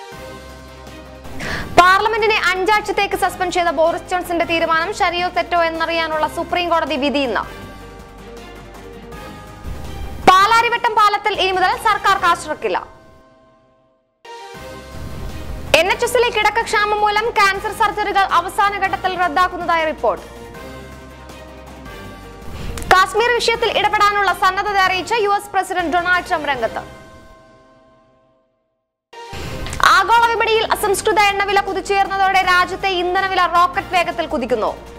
പാർലമെന്റിനെ അഞ്ചാഴ്ചത്തേക്ക് സസ്പെൻഡ് ചെയ്ത ബോറിസ് ജോൺസന്റെ തീരുമാനം ശരിയോ തെറ്റോ എന്നറിയാനുള്ള സുപ്രീം കോടതി വിധി ഇന്ന് പാലാരിവട്ടം പാലത്തിൽ ഇനി മുതൽ സർക്കാർ കാശിറക്കില്ല എൻ എച്ച് എസിലെ കിടക്കക്ഷാമം മൂലം ക്യാൻസർ സർജറികൾ അവസാന ഘട്ടത്തിൽ റദ്ദാക്കുന്നതായി റിപ്പോർട്ട് കാശ്മീർ വിഷയത്തിൽ ഇടപെടാനുള്ള സന്നദ്ധത അറിയിച്ച U S president Donald Trump രംഗത്ത് ആഗോള വിപണിയിൽ അസംസ്കൃത എണ്ണവില കുതിച്ചുയർന്നതോടെ രാജ്യത്തെ ഇന്ധനവില റോക്കറ്റ് വേഗത്തിൽ കുതിക്കുന്നു